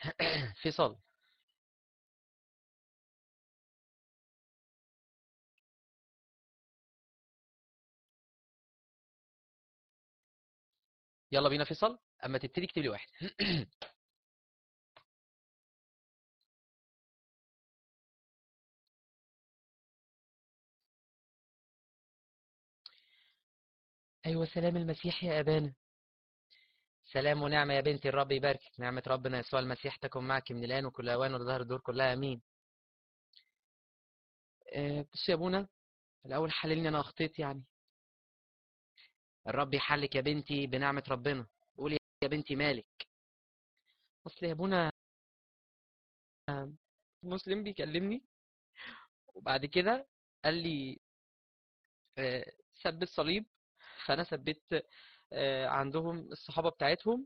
فيصل يلا بينا فيصل اما تبتدي اكتب لي واحد ايوه سلام المسيح يا ابانا سلام ونعمة يا بنتي الرب يباركك نعمة ربنا يسوع المسيح تكن معك من الآن وكل أوان ولظهر الدور كلها آمين آه، بص يا ابونا الأول حللني أنا أخطيت يعني الرب يحلك يا بنتي بنعمة ربنا قولي يا بنتي مالك أصل يا ابونا آه، مسلم بيكلمني وبعد كده قال لي آه، ثبت صليب فأنا ثبت آه، عندهم الصحابة بتاعتهم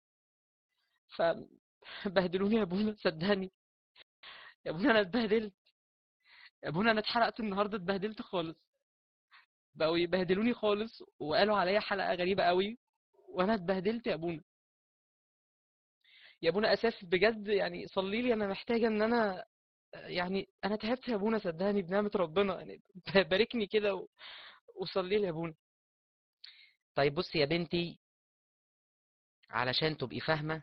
فبهدلوني يا ابونا صدقني يا ابونا انا اتبهدلت يا ابونا انا اتحرقت النهارده اتبهدلت خالص بقوا يبهدلوني خالص وقالوا عليا حلقة غريبة قوي وانا اتبهدلت يا ابونا يا ابونا اساف بجد يعني صلي لي انا محتاجة ان انا يعني انا تعبت يا ابونا صدقني بنعمة ربنا يعني باركني كده و- وصلي لي يا ابونا طيب بصي يا بنتي علشان تبقي فاهمة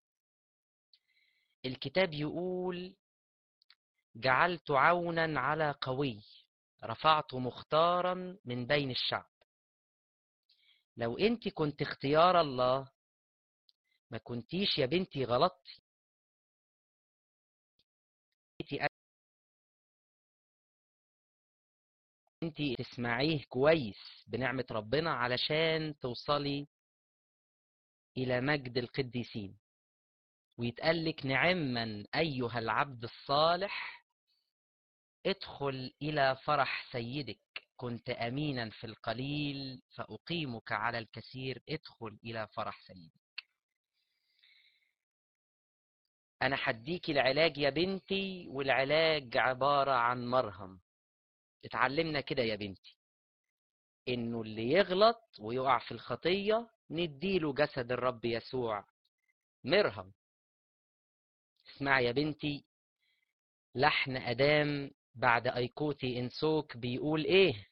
الكتاب يقول جعلت عونا على قوي رفعت مختارا من بين الشعب لو انت كنت اختيار الله ما كنتيش يا بنتي غلطتي انت تسمعيه كويس بنعمة ربنا علشان توصلي إلى مجد القديسين ويتقالك نعما أيها العبد الصالح ادخل إلى فرح سيدك كنت أمينا في القليل فأقيمك على الكثير ادخل إلى فرح سيدك أنا حديكي العلاج يا بنتي والعلاج عبارة عن مرهم اتعلمنا كده يا بنتي إنه اللي يغلط ويقع في الخطية نديله جسد الرب يسوع مرهم اسمعي يا بنتي لحن أدام بعد أيقوتي إنسوك بيقول إيه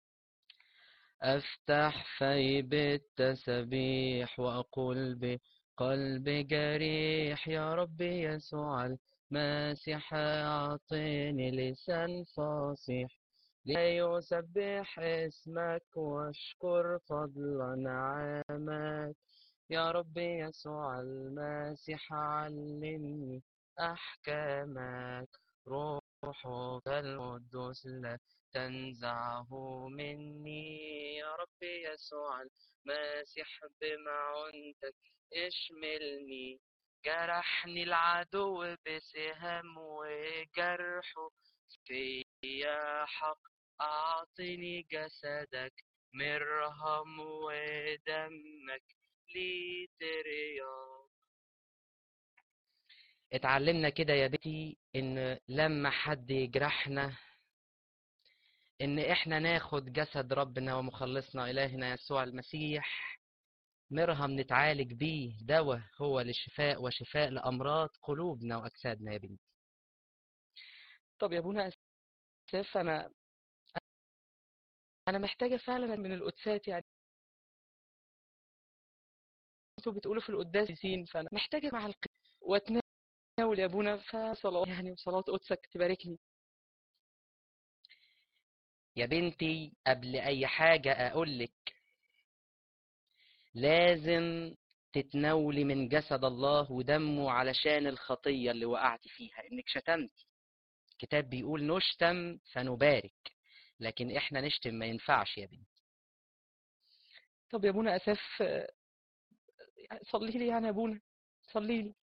أفتح في بالتسبيح وأقول بقلب جريح يا رب يسوع المسيح أعطيني لسان فصيح ليسبح اسمك واشكر فضل نعمك يا رب يسوع المسيح علمني أحكامك روحك القدوس لا تنزعه مني يا رب يسوع المسيح بمعونتك اشملني جرحني العدو بسهام وجرحه فيا حق أعطني جسدك مرهم ودمك لي ترياض اتعلمنا كده يا بنتي ان لما حد يجرحنا ان احنا ناخد جسد ربنا ومخلصنا الهنا يسوع المسيح مرهم نتعالج بيه دواء هو للشفاء وشفاء لامراض قلوبنا واجسادنا يا بنتي طب يا ابونا اسف انا انا محتاجه فعلا من القدسات يعني انتوا بتقولوا في القداسين فانا محتاجه مع الق... واتناول يا ابونا فصلاه يعني وصلاه قدسك تباركني يا بنتي قبل اي حاجه اقولك لازم تتناولي من جسد الله ودمه علشان الخطيه اللي وقعتي فيها انك شتمتي الكتاب بيقول نشتم فنبارك لكن احنا نشتم ما ينفعش يا بنتي طب يا ابونا اسف صلي لي يعني يا ابونا صلي لي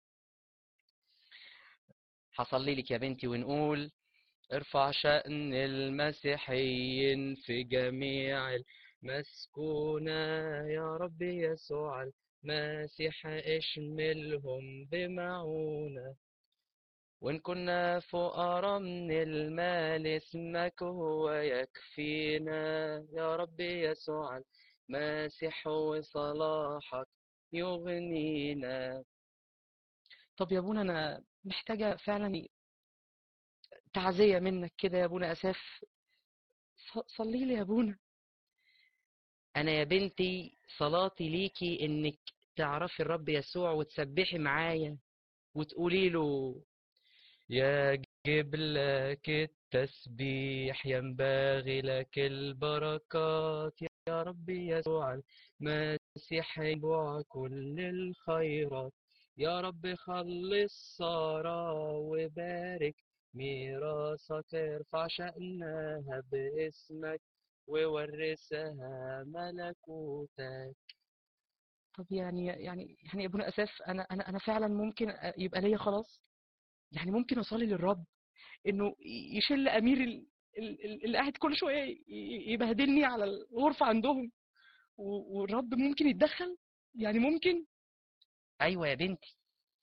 هصلي لك يا بنتي ونقول ارفع شأن المسيحيين في جميع المسكونة يا رب يسوع المسيح اشملهم بمعونة وإن كنا فقراء من المال اسمك هو يكفينا يا رب يسوع المسيح وصلاحك يغنينا طب يا ابونا انا محتاجة فعلا تعزية منك كده يا ابونا اساف ص- صلي لي يا ابونا انا يا بنتي صلاتي ليكي انك تعرفي الرب يسوع وتسبحي معايا وتقولي له يا لك التسبيح ينبغي لك البركات يا رب يسوع المسيح ينبوع كل الخيرات يا رب خلص سارة وبارك ميراثك ارفع شأنها باسمك وورثها ملكوتك طب يعني يعني يعني يا ابونا اساف انا انا انا فعلا ممكن يبقى ليا خلاص يعني ممكن اصلي للرب انه يشل امير ال- ال- ال- اللي قاعد كل شويه ي- ي- يبهدلني على الغرفه عندهم و- والرب ممكن يتدخل يعني ممكن ايوه يا بنتي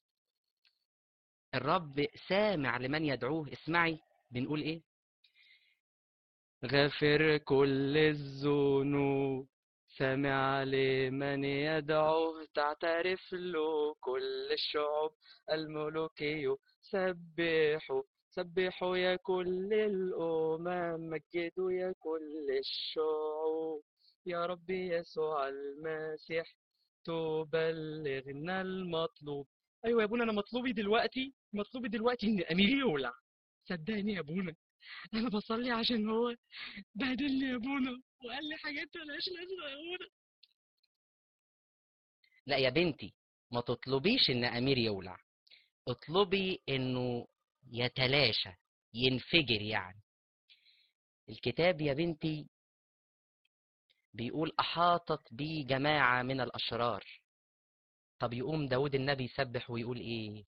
الرب سامع لمن يدعوه اسمعي بنقول ايه غفر كل الذنوب سمع لمن يدعوه تعترف له كل الشعوب الملوكي سبحوا سبحوا يا كل الأمم مجدوا يا كل الشعوب يا رب يسوع المسيح تبلغنا المطلوب ايوه يا ابونا انا مطلوبي دلوقتي مطلوبي دلوقتي ان اميري يولع صدقني يا ابونا انا بصلي عشان هو بهدلني يا ابونا وقال لي حاجات ملهاش لازمه يا ابونا لا يا بنتي ما تطلبيش ان امير يولع اطلبي انه يتلاشى ينفجر يعني الكتاب يا بنتي بيقول احاطت بي جماعه من الاشرار طب يقوم داود النبي يسبح ويقول ايه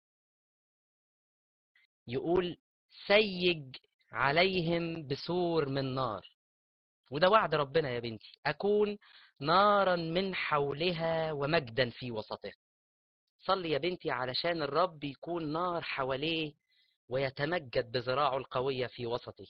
يقول سيج عليهم بسور من نار وده وعد ربنا يا بنتي أكون نارا من حولها ومجدا في وسطها صلي يا بنتي علشان الرب يكون نار حواليه ويتمجد بذراعه القوية في وسطه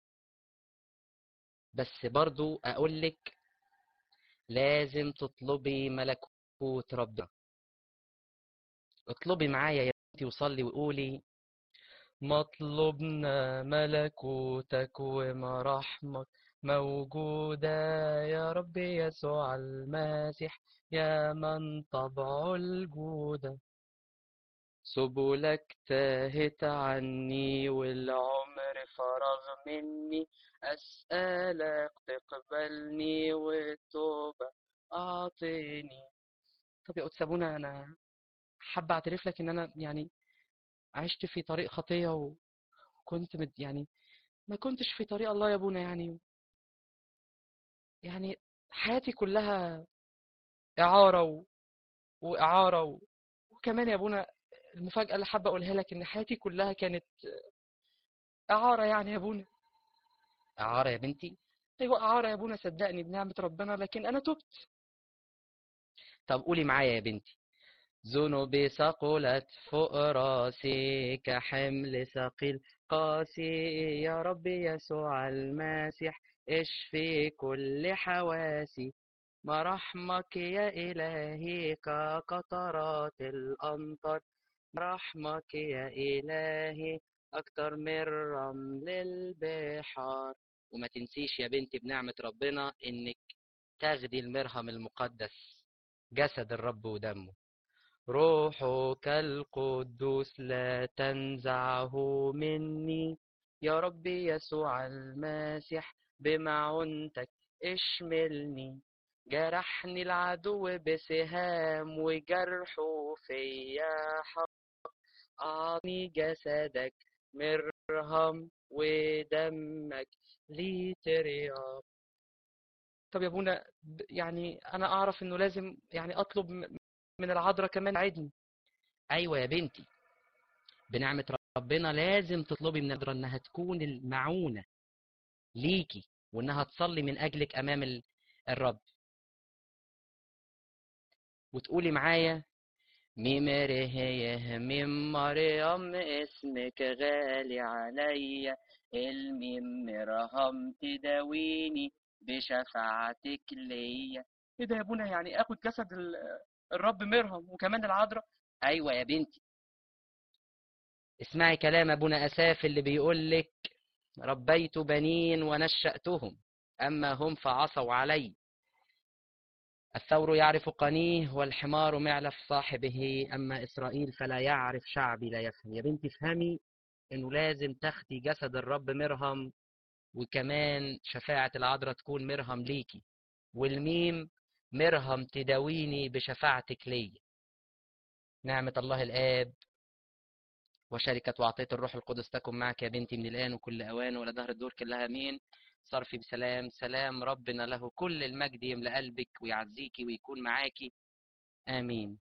بس برضو أقولك لازم تطلبي ملكوت ربنا اطلبي معايا يا بنتي وصلي وقولي مطلبنا ملكوتك ومراحمك موجودة يا رب يسوع المسيح يا من طبع الجودة سبلك تاهت عني والعمر فرغ مني أسألك تقبلني والتوبة أعطيني طب يا قدس أبونا أنا حابة أعترف لك إن أنا يعني عشت في طريق خطية وكنت مد يعني ما كنتش في طريق الله يا ابونا يعني يعني حياتي كلها إعارة و... وإعارة و... وكمان يا ابونا المفاجأة اللي حابة أقولها لك إن حياتي كلها كانت إعارة يعني يا ابونا إعارة يا بنتي أيوة إعارة يا ابونا صدقني بنعمة ربنا لكن أنا تبت طب قولي معايا يا بنتي ذنوبي ثقلت فوق راسي كحمل ثقيل قاسي يا رب يسوع المسيح اشفي كل حواسي مراحمك يا إلهي كقطرات الأمطار مراحمك يا إلهي أكتر من رمل البحار وما تنسيش يا بنتي بنعمة ربنا إنك تاخدي المرهم المقدس جسد الرب ودمه روحك القدوس لا تنزعه مني يا رب يسوع المسيح بمعونتك اشملني جرحني العدو بسهام وجرحه فيا حق أعطني جسدك مرهم ودمك لي ترياق طب يا ابونا يعني انا اعرف انه لازم يعني اطلب من العذراء كمان عدني ايوه يا بنتي بنعمه ربنا لازم تطلبي من العذراء انها تكون المعونه ليكي وانها تصلي من اجلك امام الرب وتقولي معايا ميمره ميم مريم اسمك غالي عليا الميم مرهم تداويني بشفاعتك ليا ايه ده يا ابونا يعني اخد جسد الرب مرهم وكمان العذراء ايوه يا بنتي اسمعي كلام ابونا اساف اللي بيقول لك ربيت بنين ونشأتهم اما هم فعصوا علي الثور يعرف قنيه والحمار معلف صاحبه اما اسرائيل فلا يعرف شعبي لا يفهم يا بنتي افهمي انه لازم تاخدي جسد الرب مرهم وكمان شفاعة العذراء تكون مرهم ليكي والميم مرهم تداويني بشفاعتك لي نعمة الله الآب وشركة وعطية الروح القدس تكن معك يا بنتي من الآن وكل أوان ولا دهر الدور كلها مين صرفي بسلام سلام ربنا له كل المجد يملأ قلبك ويعزيكي ويكون معاكي آمين